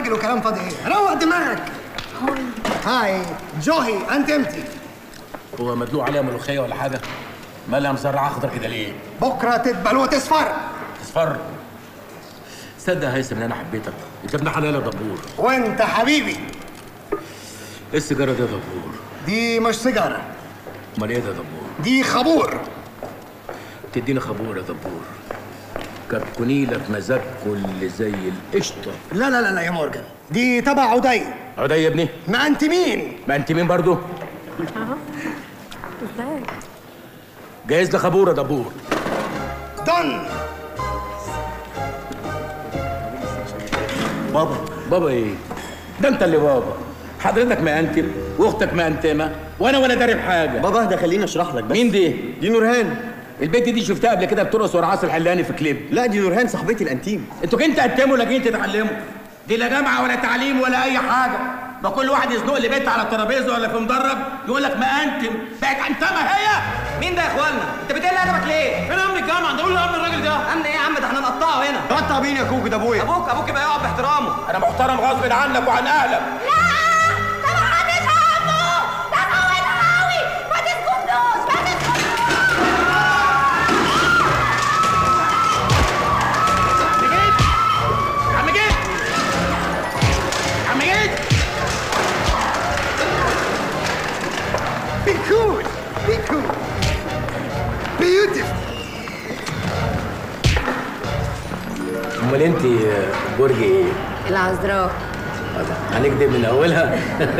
راجل وكلام فاضي ايه روق دماغك هاي جوهي انت امتى هو مدلوق عليها ملوخيه ولا حاجه مالها مزرعه اخضر كده ليه بكره تدبل وتصفر اصفر صدق يا هيثم ان انا حبيتك انت ابن حلال يا دبور وانت حبيبي ايه السيجاره دي يا دبور دي مش سيجاره امال ايه ده يا دبور دي خبور تديني خبور يا دبور كتكوني لك مزاج كل زي القشطه لا لا لا لا يا مورجان دي تبع عدي عدي يا ابني ما انت مين ما انت مين برضو ازاي جايز لي خبور يا دبور دون بابا بابا ايه ده انت اللي بابا حضرتك مأنتم واختك مأنتمه وانا ولا داري بحاجه بابا ده خليني اشرح لك بس مين دي دي نورهان البنت دي شفتها قبل كده بترقص ورا عاصي الحلاني في كليب لا دي نورهان صاحبتي الانتيم انتوا كنت تقدموا ولا جايين تتعلموا دي لا جامعه ولا تعليم ولا اي حاجه ما كل واحد يزنق لي بنت على الترابيزه ولا في مدرج يقول لك ما انتم بقت انتمه هي مين ده يا اخوانا؟ انت بتقل ادبك ليه؟ فين امن الجامعه؟ ده قول له امن الراجل ده امن ايه يا عم ده احنا نقطعه هنا قطع مين يا كوكو ده ابويا ابوك ابوك يبقى يقعد باحترامه انا محترم غصب عنك وعن اهلك عم جيت عم جيت Be cool. Be cool. Beautiful. امال انت برج ايه؟ العذراء هنكدب من اولها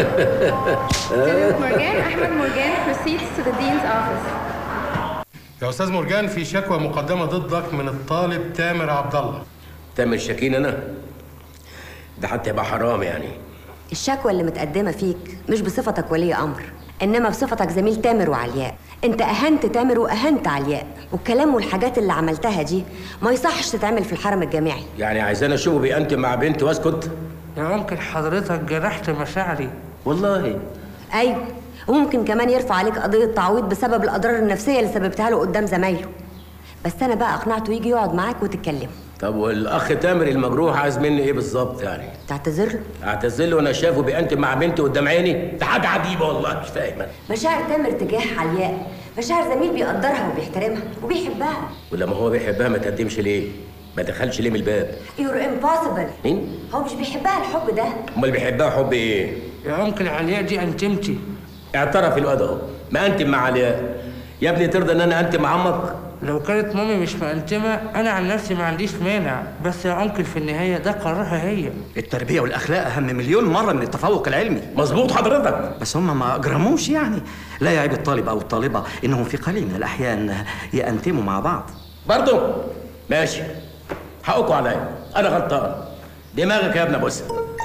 مرجان احمد مرجان proceeds to the dean's office يا استاذ مرجان في شكوى مقدمه ضدك من الطالب تامر عبد الله تامر شاكين انا ده حتى يبقى حرام يعني الشكوى اللي متقدمة فيك مش بصفتك ولي أمر إنما بصفتك زميل تامر وعلياء أنت أهنت تامر وأهنت علياء والكلام والحاجات اللي عملتها دي ما يصحش تتعمل في الحرم الجامعي يعني عايزاني اشوفه بيأنتم مع بنت واسكت يا ممكن حضرتك جرحت مشاعري والله أيوة وممكن كمان يرفع عليك قضية تعويض بسبب الأضرار النفسية اللي سببتها له قدام زمايله بس أنا بقى أقنعته يجي يقعد معاك وتتكلموا طب والاخ تامر المجروح عايز مني ايه بالظبط يعني تعتذر له اعتذر له وانا شافه بيأنتم مع بنتي قدام عيني ده حاجه عجيبه والله مش فاهم أنا. مشاعر تامر تجاه علياء مشاعر زميل بيقدرها وبيحترمها وبيحبها ولما هو بيحبها ما تقدمش ليه ما دخلش ليه من الباب يور امبوسيبل مين هو مش بيحبها الحب ده امال بيحبها حب ايه يا ممكن علياء دي انتمتي اعترف الواد اهو ما انتم مع علياء يا ابني ترضى ان انا انتم مع امك لو كانت مامي مش مأنتمة أنا عن نفسي ما عنديش مانع بس يا أنكل في النهاية ده قرارها هي التربيه والاخلاق اهم مليون مره من التفوق العلمي مظبوط حضرتك بس هم ما اجرموش يعني لا يعيب الطالب او الطالبه انهم في قليل من الاحيان يأنتموا مع بعض برضه ماشي حقكم عليا انا غلطان دماغك يا ابن بص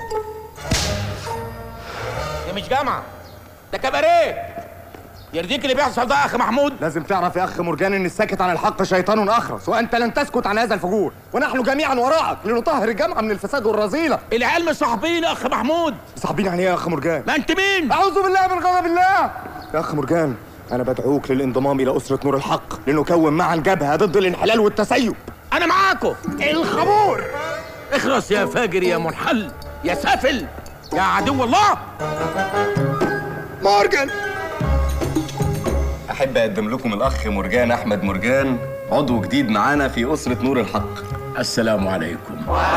دي مش جامعه ده كباريه يرضيك اللي بيحصل ده يا اخ محمود لازم تعرف يا اخ مرجان ان الساكت عن الحق شيطان اخرس وانت لن تسكت عن هذا الفجور ونحن جميعا وراءك لنطهر الجامعه من الفساد والرذيله العيال مصاحبين يا اخ محمود صاحبين يعني ايه يا اخ مرجان ما انت مين اعوذ بالله من غضب الله يا اخ مرجان انا بدعوك للانضمام الى اسره نور الحق لنكون معا جبهه ضد الانحلال والتسيب انا معاكم الخمور اخرس يا فاجر يا منحل يا سافل يا عدو الله مورجان احب اقدم لكم الاخ مرجان احمد مرجان عضو جديد معانا في اسره نور الحق السلام عليكم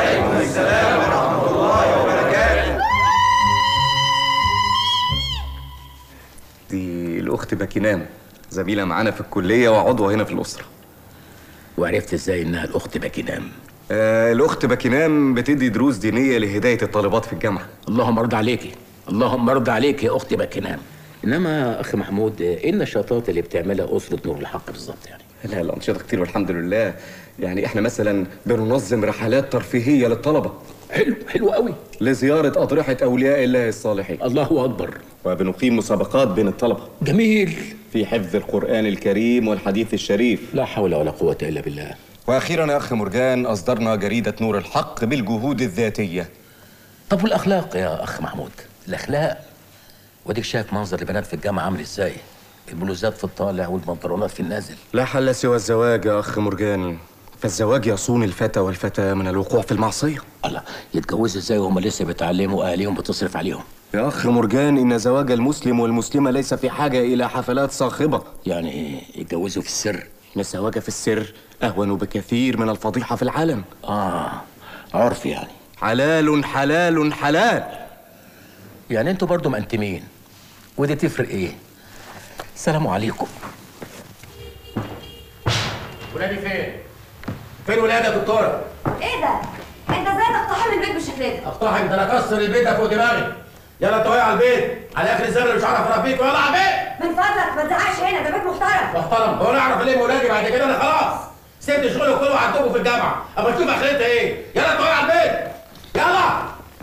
دي الاخت باكينام زميله معانا في الكليه وعضوه هنا في الاسره وعرفت ازاي انها الاخت باكينام آه الاخت باكينام بتدي دروس دينيه لهدايه الطالبات في الجامعه اللهم ارضى عليكي اللهم ارضى عليك يا اختي باكينام انما اخ محمود ايه النشاطات اللي بتعملها اسره نور الحق بالظبط يعني لا الانشطه كتير والحمد لله يعني احنا مثلا بننظم رحلات ترفيهيه للطلبه حلو حلو قوي لزياره اضرحه اولياء الله الصالحين الله اكبر وبنقيم مسابقات بين الطلبه جميل في حفظ القران الكريم والحديث الشريف لا حول ولا قوه الا بالله واخيرا يا اخ مرجان اصدرنا جريده نور الحق بالجهود الذاتيه طب والاخلاق يا اخ محمود الاخلاق وديك شايف منظر البنات في الجامعه عامل ازاي البلوزات في الطالع والبنطلونات في النازل لا حل سوى الزواج يا اخ مرجان فالزواج يصون الفتى والفتاة من الوقوع في المعصية الله يتجوزوا ازاي وهم لسه بيتعلموا واهاليهم بتصرف عليهم يا أخ مرجان إن زواج المسلم والمسلمة ليس في حاجة إلى حفلات صاخبة يعني ايه يتجوزوا في السر إن الزواج في السر أهون بكثير من الفضيحة في العالم اه عرف يعني حلال حلال حلال يعني انتوا برضو مقنتمين ودي تفرق ايه السلام عليكم ولادي فين فين ولادي يا دكتوره ايه ده؟ انت ازاي تقتحم البيت بالشكل ده؟ اقتحم ده انا اكسر البيت ده فوق دماغي يلا انت على البيت على اخر الزمن مش هعرف اربيك يلا على البيت من فضلك ما تزعقش هنا ده بيت محترم محترم هو انا اعرف الم ولادي بعد كده انا خلاص سبت الشغل كله وعندكم في الجامعه اما تشوف اخرتها ايه يلا انت على البيت يلا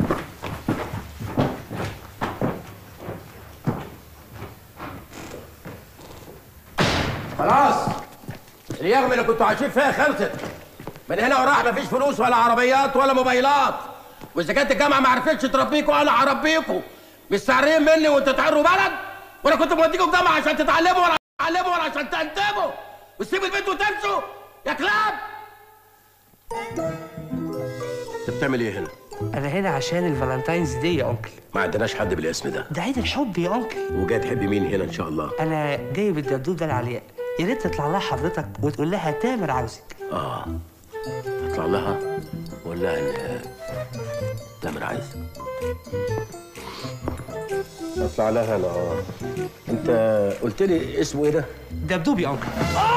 خلاص اليوم اللي كنتوا عايشين فيها خلصت من هنا وراح مفيش فلوس ولا عربيات ولا موبايلات واذا كانت الجامعه ما عرفتش تربيكوا انا هربيكوا مستعرين مني وانتوا تعروا بلد وانا كنت موديكوا الجامعه عشان تتعلموا ولا تتعلموا ولا عشان تنتموا وتسيبوا البيت وتمشوا يا كلاب انت بتعمل ايه هنا؟ انا هنا عشان الفالنتاينز دي يا انكل ما عندناش حد بالاسم ده ده عيد الحب يا انكل وجاي تحب مين هنا ان شاء الله؟ انا جايب الدبدوب ده لعلياء يا ريت تطلع لها حضرتك وتقول لها تامر عاوزك اه اطلع لها ولا لها ان تامر عايز اطلع لها انا اه انت قلت لي اسمه ايه ده؟ دبدوب يا انكل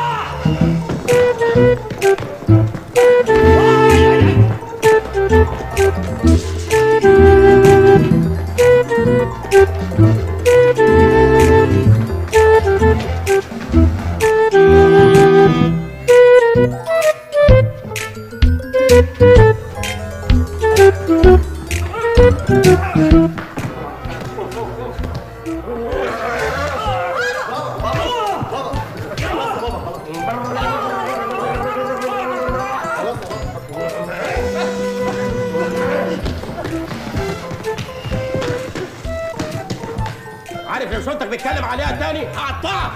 عارف لو صوتك بيتكلم عليها تاني هقطعك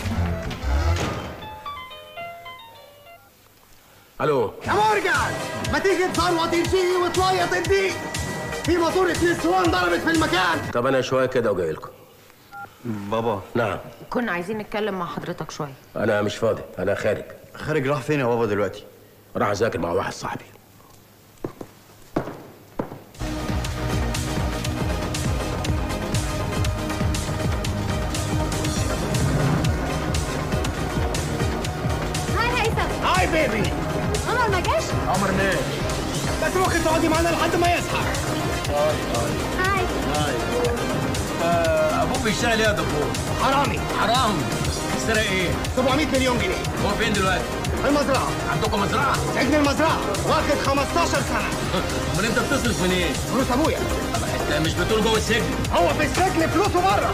الو يا مرجان ما تيجي تزروط الجي وتليط الدي في ماسورة نسوان ضربت في المكان طب انا شويه كده وجاي لكم بابا نعم كنا عايزين نتكلم مع حضرتك شوية انا مش فاضي انا خارج خارج راح فين يا بابا دلوقتي؟ راح اذاكر مع واحد صاحبي هاي هيثم هاي بيبي عمر ما جاش عمر مين بس ممكن تقعدي معانا لحد ما يصحى هاي ابوك بيشتغل ايه يا دكتور حرامي حرام سرق ايه 700 مليون جنيه هو فين دلوقتي في المزرعة عندكم مزرعه سجن المزرعة واخد 15 سنة امال انت بتصرف منين فلوس ابويا انت مش بتقول جوه السجن هو في السجن فلوسه بره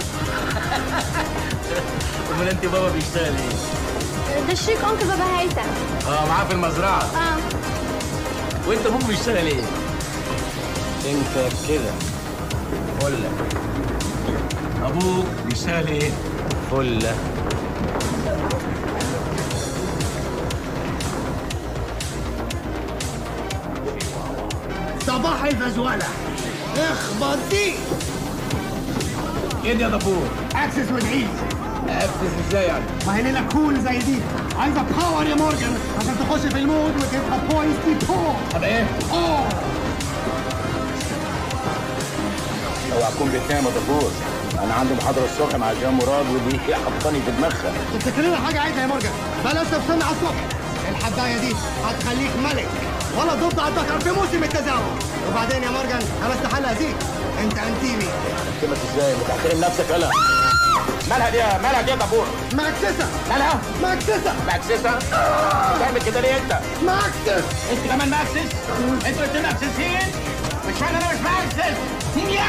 امال انت بابا بيشتغل ايه ده الشيك انكل بابا هيثم اه معاه في المزرعه اه وانت ابوك بيشتغل ايه انت كده فله ابوك بيشتغل ايه فله صباح الفزولة اخبط دي ايه ده يا دبور اكسس وتعيش اكسس ازاي يعني ما هي ليلة كول زي دي عايزة باور يا مورجان عشان تخش في المود وتبقى بوينت دي بور طب ايه اه اوعى تكون بتنام يا دبور انا عندي محاضره الصبح مع جان مراد ودي حطاني في دماغها تفتكر لنا حاجة عايزة يا مورجان بلاش تفصلنا على الصبح الحباية دي هتخليك ملك ولا ضد على الذكر في موسم التزاوج وبعدين يا مورجان انا استحل اذيك انت انتيمي كلمة ازاي بتحترم نفسك يلا مالها دي يا- مالها دي يا دبور ماكسسة مالها ماكسسة مأكسسة تعمل كده ليه انت ماكسس انت كمان مأكسس انتوا الاتنين مأكسسين مش معنى انا مش مأكسس يا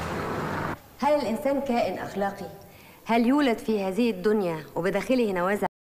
هل الإنسان كائن أخلاقي؟ هل يولد في هذه الدنيا وبداخله نوازع